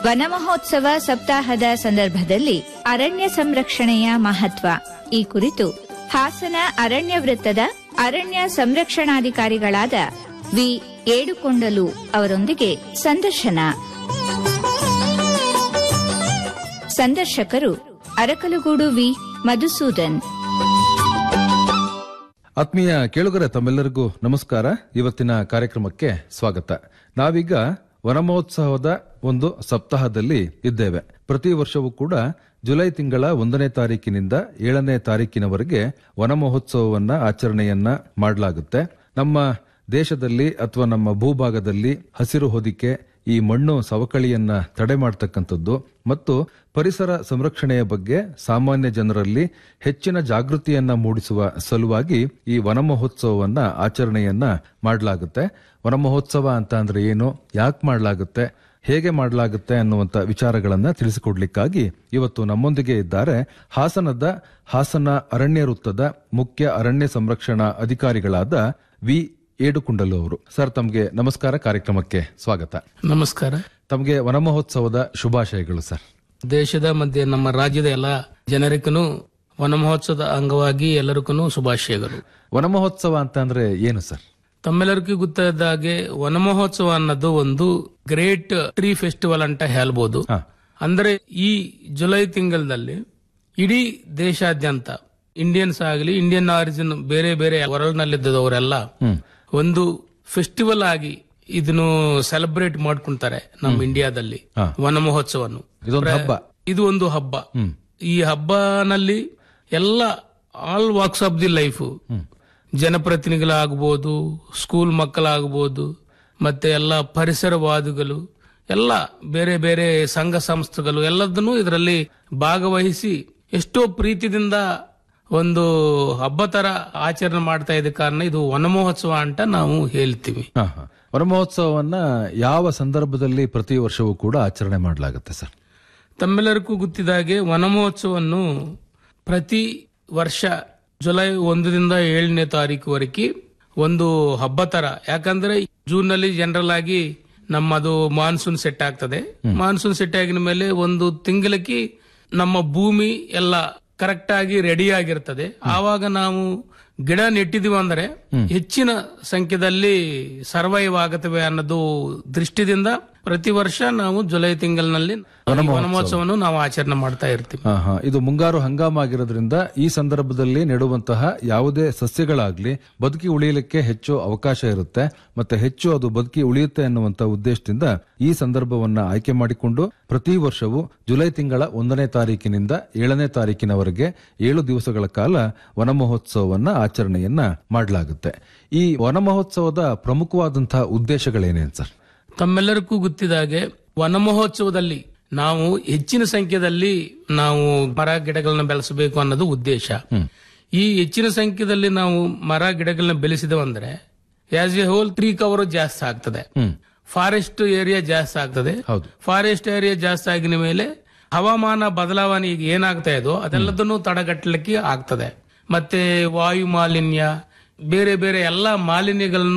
ವನ ಮಹೋತ್ಸವ ಸಪ್ತಾಹದ ಸಂದರ್ಭದಲ್ಲಿ ಅರಣ್ಯ ಸಂರಕ್ಷಣೆಯ ಮಹತ್ವ ಈ ಕುರಿತು ಹಾಸನ ಅರಣ್ಯ ವೃತ್ತದ ಅರಣ್ಯ ಸಂರಕ್ಷಣಾಧಿಕಾರಿಗಳಾದ ವಿ ಏಡುಕೊಂಡಲು ಅವರೊಂದಿಗೆ ಸಂದರ್ಶನ ಸಂದರ್ಶಕರು ಅರಕಲಗೂಡು ವಿ ಮಧುಸೂದನ್ ಆತ್ಮೀಯ ಕೇಳುಗರ ತಮ್ಮೆಲ್ಲರಿಗೂ ನಮಸ್ಕಾರ ಇವತ್ತಿನ ಕಾರ್ಯಕ್ರಮಕ್ಕೆ ಸ್ವಾಗತ ನಾವೀಗ ವನಮಹೋತ್ಸವದ ಒಂದು ಸಪ್ತಾಹದಲ್ಲಿ ಇದ್ದೇವೆ ಪ್ರತಿ ವರ್ಷವೂ ಕೂಡ ಜುಲೈ ತಿಂಗಳ ಒಂದನೇ ತಾರೀಕಿನಿಂದ ಏಳನೇ ತಾರೀಕಿನವರೆಗೆ ವನ ಮಹೋತ್ಸವವನ್ನ ಆಚರಣೆಯನ್ನ ಮಾಡಲಾಗುತ್ತೆ ನಮ್ಮ ದೇಶದಲ್ಲಿ ಅಥವಾ ನಮ್ಮ ಭೂಭಾಗದಲ್ಲಿ ಹಸಿರು ಹೊದಿಕೆ ಈ ಮಣ್ಣು ಸವಕಳಿಯನ್ನ ತಡೆ ಮಾಡತಕ್ಕಂಥದ್ದು ಮತ್ತು ಪರಿಸರ ಸಂರಕ್ಷಣೆಯ ಬಗ್ಗೆ ಸಾಮಾನ್ಯ ಜನರಲ್ಲಿ ಹೆಚ್ಚಿನ ಜಾಗೃತಿಯನ್ನ ಮೂಡಿಸುವ ಸಲುವಾಗಿ ಈ ವನ ಮಹೋತ್ಸವವನ್ನ ಆಚರಣೆಯನ್ನ ಮಾಡಲಾಗುತ್ತೆ ವನ ಮಹೋತ್ಸವ ಅಂತ ಅಂದ್ರೆ ಏನು ಯಾಕೆ ಮಾಡಲಾಗುತ್ತೆ ಹೇಗೆ ಮಾಡಲಾಗುತ್ತೆ ಅನ್ನುವಂತ ವಿಚಾರಗಳನ್ನ ತಿಳಿಸಿಕೊಡ್ಲಿಕ್ಕಾಗಿ ಇವತ್ತು ನಮ್ಮೊಂದಿಗೆ ಇದ್ದಾರೆ ಹಾಸನದ ಹಾಸನ ಅರಣ್ಯ ವೃತ್ತದ ಮುಖ್ಯ ಅರಣ್ಯ ಸಂರಕ್ಷಣಾ ಅಧಿಕಾರಿಗಳಾದ ವಿ ಏಡುಕುಂಡಲು ಅವರು ಸರ್ ತಮಗೆ ನಮಸ್ಕಾರ ಕಾರ್ಯಕ್ರಮಕ್ಕೆ ಸ್ವಾಗತ ನಮಸ್ಕಾರ ತಮಗೆ ವನ ಮಹೋತ್ಸವದ ಶುಭಾಶಯಗಳು ಸರ್ ದೇಶದ ಮಧ್ಯೆ ನಮ್ಮ ರಾಜ್ಯದ ಎಲ್ಲ ಜನರಿಗೂ ವನ ಮಹೋತ್ಸವದ ಅಂಗವಾಗಿ ಎಲ್ಲರಿಗೂ ಶುಭಾಶಯಗಳು ವನ ಮಹೋತ್ಸವ ಅಂತ ಅಂದ್ರೆ ಏನು ಸರ್ ತಮ್ಮೆಲ್ಲರಿಗೂ ಗೊತ್ತಾದ ಹಾಗೆ ವನ ಮಹೋತ್ಸವ ಅನ್ನೋದು ಒಂದು ಗ್ರೇಟ್ ಟ್ರೀ ಫೆಸ್ಟಿವಲ್ ಅಂತ ಹೇಳ್ಬೋದು ಹಾ. ಅಂದ್ರೆ ಈ ಜುಲೈ ತಿಂಗಳಲ್ಲಿ ಇಡೀ ದೇಶಾದ್ಯಂತ ಇಂಡಿಯನ್ಸ್ ಆಗಲಿ ಇಂಡಿಯನ್ ಆರಿಜಿನ್ ಬೇರೆ ಬೇರೆ ವರ್ಲ್ಡ್ ನಲ್ಲಿದ್ದವರೆಲ್ಲ ಒಂದು ಫೆಸ್ಟಿವಲ್ ಆಗಿ ಇದನ್ನು ಸೆಲೆಬ್ರೇಟ್ ಮಾಡ್ಕೊಂತಾರೆ ನಮ್ಮ ಇಂಡಿಯಾದಲ್ಲಿ ಹಾ. ವನ ಮಹೋತ್ಸವನು ಇದೊಂದು ಹಬ್ಬ ಇದು ಒಂದು ಹಬ್ಬ ಈ ಹಬ್ಬನಲ್ಲಿ ಎಲ್ಲ all walks of the life ಜನಪ್ರತಿನಿಧಿಗಳಾಗ್ಬೋದು ಸ್ಕೂಲ್ ಮಕ್ಕಳಾಗ್ಬೋದು ಮತ್ತೆ ಎಲ್ಲ ಪರಿಸರವಾದಿಗಳು ಎಲ್ಲ ಬೇರೆ ಬೇರೆ ಸಂಘ ಸಂಸ್ಥೆಗಳು ಎಲ್ಲದನ್ನು ಇದರಲ್ಲಿ ಭಾಗವಹಿಸಿ ಎಷ್ಟೋ ಪ್ರೀತಿದಿಂದ ಒಂದು ಹಬ್ಬ ತರ ಆಚರಣೆ ಮಾಡ್ತಾ ಇದ್ದ ಕಾರಣ ಇದು ವನ ಮಹೋತ್ಸವ ಅಂತ ನಾವು ಹೇಳ್ತೀವಿ ಹಾ, ಹಾ. ವನ ಮಹೋತ್ಸವವನ್ನ ಯಾವ ಸಂದರ್ಭದಲ್ಲಿ ಪ್ರತಿ ವರ್ಷವೂ ಕೂಡ ಆಚರಣೆ ಮಾಡಲಾಗುತ್ತೆ ಸರ್ ತಮ್ಮೆಲ್ಲರಿಗೂ ಗೊತ್ತಿದ್ದಾಗೆ ವನ ಮಹೋತ್ಸವವನ್ನು ಪ್ರತಿ ವರ್ಷ ಜುಲೈ ಒಂದರಿಂದ ಏಳನೇ ತಾರೀಕುವರೆಗೆ ಒಂದು ಹಬ್ಬ ತರ ಯಾಕಂದ್ರೆ ಜೂನ್ ನಲ್ಲಿ ಜನರಲ್ ಆಗಿ ನಮ್ಮದು ಮಾನ್ಸೂನ್ ಸೆಟ್ ಆಗ್ತದೆ ಮಾನ್ಸೂನ್ ಸೆಟ್ ಆಗಿದ ಮೇಲೆ ಒಂದು ತಿಂಗಳಿಗೆ ನಮ್ಮ ಭೂಮಿ ಎಲ್ಲ ಕರೆಕ್ಟ್ ಆಗಿ ರೆಡಿ ಆಗಿರ್ತದೆ ಆವಾಗ ನಾವು ಗಿಡ ನೆಟ್ಟಿದೀವಿ ಅಂದ್ರೆ ಹೆಚ್ಚಿನ ಸಂಖ್ಯೆದಲ್ಲಿ ಸರ್ವೈವ್ ಆಗುತ್ತವೆ ಅನ್ನೋದು ದೃಷ್ಟಿದಿಂದ ಪ್ರತಿ ವರ್ಷ ನಾವು ಜುಲೈ ತಿಂಗಳಿನಲ್ಲಿ ವನಮಹೋತ್ಸವವನ್ನು ನಾವು ಆಚರಣೆ ಮಾಡ್ತಾ ಇರ್ತೀವಿ ಹಾ, ಹಾ. ಇದು ಮುಂಗಾರು ಹಂಗಾಮ ಆಗಿರೋದ್ರಿಂದ ಈ ಸಂದರ್ಭದಲ್ಲಿ ನೆಡುವಂತಹ ಯಾವುದೇ ಸಸ್ಯಗಳಾಗ್ಲಿ ಬದುಕಿ ಉಳಿಯಲಿಕ್ಕೆ ಹೆಚ್ಚು ಅವಕಾಶ ಇರುತ್ತೆ ಮತ್ತೆ ಹೆಚ್ಚು ಅದು ಬದುಕಿ ಉಳಿಯುತ್ತೆ ಅನ್ನುವಂತ ಉದ್ದೇಶದಿಂದ ಈ ಸಂದರ್ಭವನ್ನ ಆಯ್ಕೆ ಮಾಡಿಕೊಂಡು ಪ್ರತಿ ವರ್ಷವೂ ಜುಲೈ ತಿಂಗಳ ಒಂದನೇ ತಾರೀಕಿನಿಂದ ಏಳನೇ ತಾರೀಕಿನವರೆಗೆ ಏಳು ದಿವಸಗಳ ಕಾಲ ವನ ಮಹೋತ್ಸವವನ್ನ ಆಚರಣೆಯನ್ನ ಮಾಡಲಾಗುತ್ತೆ ಈ ವನ ಮಹೋತ್ಸವದ ಪ್ರಮುಖವಾದಂತಹ ಉದ್ದೇಶಗಳೇನೇನು ಸರ್ ತಮ್ಮೆಲ್ಲರಿಗೂ ಗೊತ್ತಿದಾಗೆ ವನ ಮಹೋತ್ಸವದಲ್ಲಿ ನಾವು ಹೆಚ್ಚಿನ ಸಂಖ್ಯೆಯಲ್ಲಿ ನಾವು ಮರ ಗಿಡಗಳನ್ನ ಬೆಳೆಸಬೇಕು ಅನ್ನೋದು ಉದ್ದೇಶ ಈ ಹೆಚ್ಚಿನ ಸಂಖ್ಯೆಯಲ್ಲಿ ನಾವು ಮರ ಗಿಡಗಳನ್ನ ಬೆಳೆಸಿದವಂದ್ರೆ as a whole tree cover ಜಾಸ್ತಿ ಆಗ್ತದೆ ಫಾರೆಸ್ಟ್ ಏರಿಯಾ ಜಾಸ್ತಿ ಆಗ್ತದೆ ಹೌದು. ಫಾರೆಸ್ಟ್ ಏರಿಯಾ ಜಾಸ್ತಿ ಆಗಿದ ಮೇಲೆ ಹವಾಮಾನ ಬದಲಾವಣೆ ಈಗ ಏನಾಗ್ತಾ ಇದೋ ಅದೆಲ್ಲದನ್ನು ತಡೆಗಟ್ಟಲಿಕ್ಕೆ ಆಗ್ತದೆ ಮತ್ತೆ ವಾಯು ಮಾಲಿನ್ಯ ಬೇರೆ ಬೇರೆ ಎಲ್ಲ ಮಾಲಿನ್ಯಗಳನ್ನು